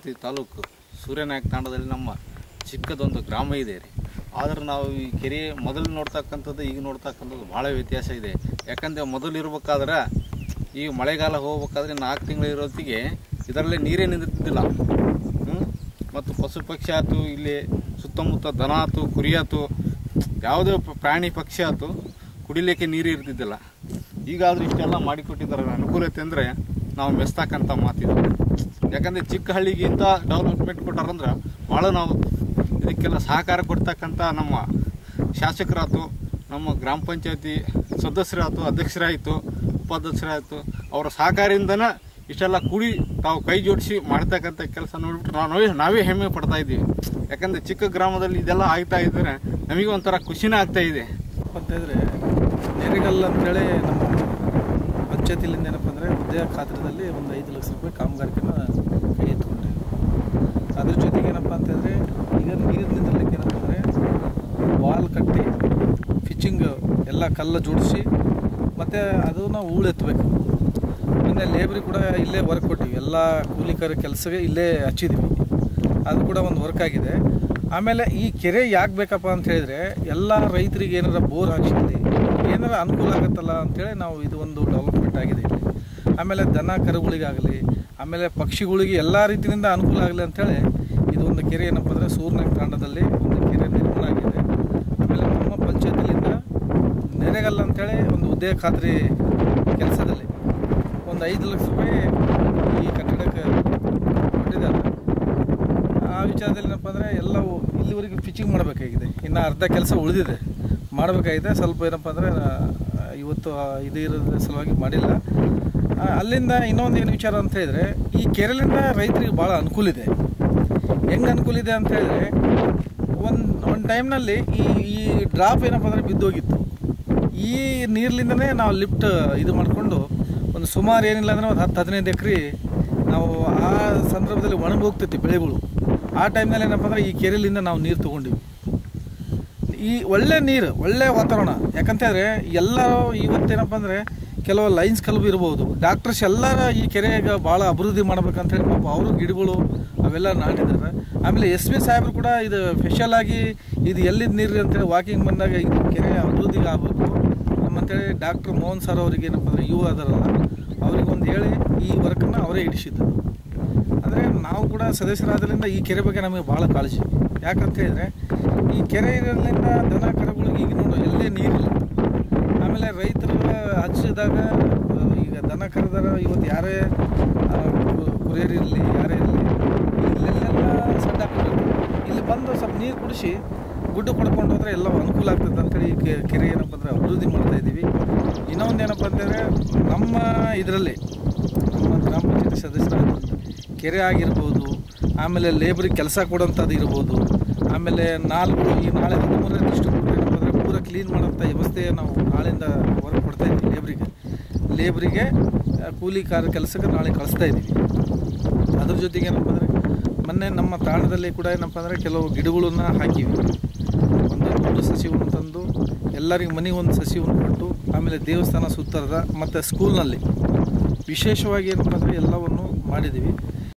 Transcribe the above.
ಭದ್ರಾವತಿ ತಾಲೂಕು ಸೂರ್ಯನಾಯಕ ತಾಂಡದಲ್ಲಿ ನಮ್ಮ ಚಿಕ್ಕದೊಂದು ಗ್ರಾಮ ಇದೆ ರೀ ಆದ್ರೆ ನಾವು ಈ ಕೆರೆ ಮೊದಲು ನೋಡ್ತಕ್ಕಂಥದ್ದು ಈಗ ನೋಡ್ತಕ್ಕಂಥದ್ದು ಭಾಳ ವ್ಯತ್ಯಾಸ ಇದೆ ಯಾಕಂದರೆ ಮೊದಲು ಇರ್ಬೇಕಾದ್ರೆ ಈಗ ಮಳೆಗಾಲ ಹೋಗ್ಬೇಕಾದ್ರೆ ನಾಲ್ಕು ತಿಂಗಳು ಇರೋತ್ತಿಗೆ ಇದರಲ್ಲೇ ನೀರೇ ನಿಂತಿದ್ದಿಲ್ಲ ಹ್ಞೂ ಮತ್ತು ಪಶು ಪಕ್ಷಿ ಆಯ್ತು ಇಲ್ಲಿ ಸುತ್ತಮುತ್ತ ದನ ಆಯ್ತು ಕುರಿ ಆಯ್ತು ಯಾವುದೇ ಪ- ಪ್ರಾಣಿ ಪಕ್ಷಿ ಆಯ್ತು ಕುಡಿಲಿಕ್ಕೆ ನೀರು ಇರ್ತಿದ್ದಿಲ್ಲ ಈಗಾದರೂ ಇಷ್ಟೆಲ್ಲ ಮಾಡಿಕೊಟ್ಟಿದ್ದಾರೆ ಅನುಕೂಲತೆ ಅಂದರೆ ನಾವು ಮೆಸ್ತಕ್ಕಂಥ ಮಾತಿದೆ ಯಾಕಂದರೆ ಚಿಕ್ಕ ಹಳ್ಳಿಗಿಂತ ಡೆವಲಪ್ಮೆಂಟ್ ಕೊಟ್ಟಾರಂದ್ರೆ ಭಾಳ ನಾವು ಇದಕ್ಕೆಲ್ಲ ಸಹಕಾರ ಕೊಡ್ತಕ್ಕಂಥ ನಮ್ಮ ಶಾಸಕರಾಯ್ತು ನಮ್ಮ ಗ್ರಾಮ ಪಂಚಾಯತಿ ಸದಸ್ಯರಾಯ್ತು ಅಧ್ಯಕ್ಷರಾಯಿತು ಉಪಾಧ್ಯಕ್ಷರಾಯಿತು ಅವರ ಸಹಕಾರದಿಂದನೇ ಇಷ್ಟೆಲ್ಲ ಕೂಡಿ ತಾವು ಕೈ ಜೋಡಿಸಿ ಮಾಡ್ತಕ್ಕಂಥ ಕೆಲಸ ನೋಡ್ಬಿಟ್ಟು ನಾವು ನಾವೇ ನಾವೇ ಹೆಮ್ಮೆ ಪಡ್ತಾ ಇದ್ದೀವಿ ಯಾಕಂದರೆ ಚಿಕ್ಕ ಗ್ರಾಮದಲ್ಲಿ ಇದೆಲ್ಲ ಆಗ್ತಾ ಇದ್ದರೆ ನಮಗೆ ಒಂಥರ ಖುಷಿನೇ ಆಗ್ತಾ ಇದೆ ಅಂತಂದರೆ ನೆರೆಗಲ್ ಅಂತೇಳಿ ನಮ್ಮ ಪಂಚಾಯತಿಲಿಂದ ಏನಪ್ಪ ಅಂದರೆ ಉದ್ಯೋಗ ಖಾತ್ರದಲ್ಲಿ ಒಂದು ಐದು ಲಕ್ಷ ರೂಪಾಯಿ ಕಾಮಗಾರಿಕೆನ ಕೈ ಎತ್ಕೊಂಡೆ ಅದ್ರ ಜೊತೆಗೆ ಏನಪ್ಪ ಅಂತಂದರೆ ಈಗ ನೀರು ನಿಂದಿರ್ಲಿಕ್ಕೆ ಏನಪ್ಪ ಅಂದರೆ ವಾಲ್ ಕಟ್ಟಿ ಫಿಚಿಂಗ್ ಎಲ್ಲ ಕಲ್ಲು ಜೋಡಿಸಿ ಮತ್ತು ಅದನ್ನು ಹೂಳೆತ್ತಬೇಕು ಮೊನ್ನೆ ಲೇಬ್ರಿ ಕೂಡ ಇಲ್ಲೇ ವರ್ಕ್ ಕೊಟ್ಟಿವಿ ಎಲ್ಲ ಕೂಲಿಕರ ಕೆಲಸಕ್ಕೆ ಇಲ್ಲೇ ಹಚ್ಚಿದ್ವಿ ಅದು ಕೂಡ ಒಂದು ವರ್ಕ್ ಆಗಿದೆ ಆಮೇಲೆ ಈ ಕೆರೆ ಯಾಕೆ ಬೇಕಪ್ಪ ಅಂತ ಹೇಳಿದ್ರೆ ಎಲ್ಲ ರೈತರಿಗೆ ಏನಾರ ಬೋರ್ ಹಾಕ್ಸಿದ್ವಿ ಏನಾರ ಅನುಕೂಲ ಆಗುತ್ತಲ್ಲ ಅಂತೇಳಿ ನಾವು ಇದು ಒಂದು ಡೆವಲಪ್ಮೆಂಟ್ ಆಗಿದೆ ಇಲ್ಲಿ ಆಮೇಲೆ ದನ ಕರುಗಳಿಗಾಗಲಿ ಆಮೇಲೆ ಪಕ್ಷಿಗಳಿಗೆ ಎಲ್ಲ ರೀತಿಯಿಂದ ಅನುಕೂಲ ಆಗಲಿ ಅಂತೇಳಿ ಇದು ಒಂದು ಕೆರೆ ಏನಪ್ಪ ಅಂದರೆ ಸೂರ್ಯನಾಗ ತಾಂಡದಲ್ಲಿ ಒಂದು ಕೆರೆ ನಿರ್ಮಾಣ ಆಗಿದೆ ಆಮೇಲೆ ನಮ್ಮ ಪಂಚಾಯತಿಲಿಂದ ನೆರೆಗಲ್ಲ ಅಂತೇಳಿ ಒಂದು ಉದ್ಯೋಗ ಖಾತ್ರಿ ಕೆಲಸದಲ್ಲಿ ಒಂದು ಐದು ಲಕ್ಷ ರೂಪಾಯಿ ಈ ಕಟ್ಟಡಕ್ಕೆ ಕೊಟ್ಟಿದ್ದಾರೆ ಆ ವಿಚಾರದಲ್ಲಿ ಏನಪ್ಪ ಅಂದರೆ ಎಲ್ಲವೂ ಇಲ್ಲಿವರೆಗೆ ಫಿಚಿಂಗ್ ಮಾಡಬೇಕಾಗಿದೆ ಇನ್ನು ಅರ್ಧ ಕೆಲಸ ಉಳಿದಿದೆ ಮಾಡಬೇಕಾಗಿದೆ ಸ್ವಲ್ಪ ಏನಪ್ಪ ಅಂದರೆ ಇವತ್ತು ಆ ಇದು ಇರೋದ್ರ ಸಲುವಾಗಿ ಮಾಡಿಲ್ಲ ಆ, ಅಲ್ಲಿಂದ ಇನ್ನೊಂದು ಏನು ವಿಚಾರ ಅಂತ ಹೇಳಿದರೆ ಈ ಕೆರೆಲಿಂದ ರೈತರಿಗೆ ಭಾಳ ಅನುಕೂಲ ಇದೆ ಹೆಂಗೆ ಅನುಕೂಲ ಇದೆ ಅಂತ ಹೇಳಿದ್ರೆ ಒಂದು ಒಂದು ಟೈಮ್ನಲ್ಲಿ ಈ ಈ ಡ್ರಾಪ್ ಏನಪ್ಪ ಅಂದರೆ ಬಿದ್ದೋಗಿತ್ತು ಈ ನೀರ್ಲಿಂದನೇ ನಾವು ಲಿಫ್ಟ್ ಇದು ಮಾಡಿಕೊಂಡು ಒಂದು ಸುಮಾರು ಏನಿಲ್ಲ ಅಂದರೆ ಒಂದು ಹತ್ತು ಹದಿನೈದು ಎಕರೆ ನಾವು ಆ ಸಂದರ್ಭದಲ್ಲಿ ಒಣಗಿ ಹೋಗ್ತೈತಿ ಬೆಳೆಗಳು ಆ ಟೈಮ್ನಲ್ಲಿ ಏನಪ್ಪ ಅಂದರೆ ಈ ಕೆರೆಲಿಂದ ನಾವು ನೀರು ತೊಗೊಂಡಿವಿ ಈ ಒಳ್ಳೆ ನೀರು ಒಳ್ಳೆ ವಾತಾವರಣ ಯಾಕಂತಂದರೆ ಎಲ್ಲರೂ ಇವತ್ತೇನಪ್ಪ ಅಂದರೆ ಕೆಲವು ಲೈನ್ಸ್ ಕಲ್ಬ್ ಇರ್ಬೋದು ಡಾಕ್ಟರ್ಸ್ ಎಲ್ಲರ ಈ ಕೆರೆಗೆ ಭಾಳ ಅಭಿವೃದ್ಧಿ ಮಾಡ್ಬೇಕಂತೇಳಿ ಪಾಪ ಅವರು ಗಿಡಗಳು ಅವೆಲ್ಲ ನಾಟಿದ್ದಾರೆ ಆಮೇಲೆ ಎಸ್ ಪಿ ಸಾಹೇಬರು ಕೂಡ ಇದು ಸ್ಪೆಷಲ್ ಆಗಿ ಇದು ಎಲ್ಲಿದ್ದು ನೀರು ಅಂತೇಳಿ ವಾಕಿಂಗ್ ಬಂದಾಗ ಇದು ಕೆರೆ ಅಭಿವೃದ್ಧಿಗೆ ಆಗಬೇಕು ನಮ್ಮಂತೇಳಿ ಡಾಕ್ಟರ್ ಮೋಹನ್ ಸರ್ ಅವ್ರಿಗೆ ಏನಪ್ಪ ಅಂದರೆ ಇವು ಅದಾರಲ್ಲ ಅವ್ರಿಗೆ ಒಂದು ಹೇಳಿ ಈ ವರ್ಕನ್ನು ಅವರೇ ಹಿಡಿಸಿದ್ದು ಅಂದರೆ ನಾವು ಕೂಡ ಸದಸ್ಯರಾದ್ರಿಂದ ಈ ಕೆರೆ ಬಗ್ಗೆ ನಮಗೆ ಭಾಳ ಕಾಳಜಿ ಯಾಕಂತ ಹೇಳಿದ್ರೆ ಈ ಕೆರೆ ಇರೋದ್ರಿಂದ ದನ ಕರುಗಳಿಗೆ ಈಗ ನೋಡು ಎಲ್ಲೇ ನೀರಿಲ್ಲ ಆಮೇಲೆ ರೈತರು ಹಚ್ಚಿದಾಗ ಆ, ಈಗ ದನ ಕರೆದಾರ ಇವತ್ತು ಯಾರೇ ಕುರಿಯರ್ ಇರಲಿ ಯಾರೇ ಇರಲಿ ಇಲ್ಲೆಲ್ಲ ಸಡ್ಡ ಹಾಕ್ಬೇಕು ಇಲ್ಲಿ ಬಂದು ಸ್ವಲ್ಪ ನೀರು ಕುಡಿಸಿ ಗುಡ್ಡು ಪಡ್ಕೊಂಡು ಹೋದ್ರೆ ಎಲ್ಲ ಅನುಕೂಲ ಆಗ್ತದೆ ಅಂತೇಳಿ ಈ ಕೆ- ಕೆರೆ ಏನಪ್ಪ ಅಂದರೆ ಅಭಿವೃದ್ಧಿ ಮಾಡ್ತಾ ಇದ್ದೀವಿ ಇನ್ನೊಂದು ಏನಪ್ಪ ಅಂತಂದರೆ ನಮ್ಮ ಇದರಲ್ಲಿ ನಮ್ಮ ಗ್ರಾಮ ಪಂಚಾಯತಿ ಸದಸ್ಯರ ಕೆರೆ ಆಗಿರ್ಬೋದು ಆಮೇಲೆ ಲೇಬ್ರಿಗೆ ಕೆಲಸ ಕೊಡೋಂಥದ್ದು ಇರ್ಬೋದು ಆಮೇಲೆ ನಾಲ್ಕು ಈ ನಾಳೆ ಹದಿಮೂರನೇ ಡಿಸ್ಟ್ರಿಕ್ಟ್ ಏನಪ್ಪ ಅಂದರೆ ಪೂರ ಕ್ಲೀನ್ ಮಾಡೋಂಥ ವ್ಯವಸ್ಥೆ ನಾವು ನಾಳೆಯಿಂದ ಹೊರಗೆ ಕೊಡ್ತಾ ಇದ್ದೀವಿ ಲೇಬ್ರಿಗೆ ಲೇಬ್ರಿಗೆ ಆ, ಕೂಲಿ ಕಾರ ಕೆಲಸಕ್ಕೆ ನಾಳೆ ಕಳಿಸ್ತಾ ಇದ್ದೀವಿ ಅದ್ರ ಜೊತೆಗೆ ಏನಪ್ಪ ಅಂದರೆ ಮೊನ್ನೆ ನಮ್ಮ ತಾಣದಲ್ಲಿ ಕೂಡ ಏನಪ್ಪ ಅಂದರೆ ಕೆಲವು ಗಿಡಗಳನ್ನ ಹಾಕಿವಿ ಒಂದು ನೂರು ಸಸಿವನ್ನು ತಂದು ಎಲ್ಲರಿಗೆ ಮನೆಗೆ ಒಂದು ಸಸಿವನ್ನು ಕೊಟ್ಟು ಆಮೇಲೆ ದೇವಸ್ಥಾನ ಸುತ್ತರದ ಮತ್ತು ಸ್ಕೂಲ್ನಲ್ಲಿ ವಿಶೇಷವಾಗಿ ಏನಪ್ಪ ಅಂದರೆ ಎಲ್ಲವನ್ನು ಮಾಡಿದ್ದೀವಿ